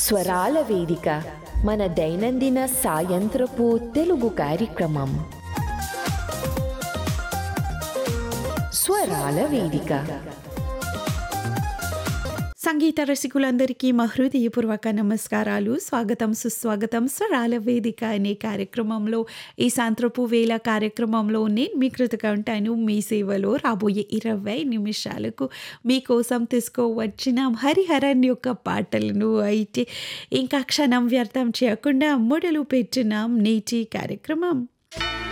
స్వరాల వేదిక మన దైనందిన సాయంత్రపు తెలుగు కార్యక్రమం స్వరాల వేదిక సంగీత రసికులందరికీ మా హృదయపూర్వక నమస్కారాలు స్వాగతం సుస్వాగతం స్వరాల వేదిక అనే కార్యక్రమంలో ఈ సాయంత్రపు వేళ కార్యక్రమంలో నేను మీ కృతగా ఉంటాను మీ సేవలో రాబోయే ఇరవై నిమిషాలకు మీకోసం తీసుకోవచ్చిన హరిహరన్ యొక్క పాటలను అయితే ఇంకా క్షణం వ్యర్థం చేయకుండా మొదలు పెట్టినాం నేటి కార్యక్రమం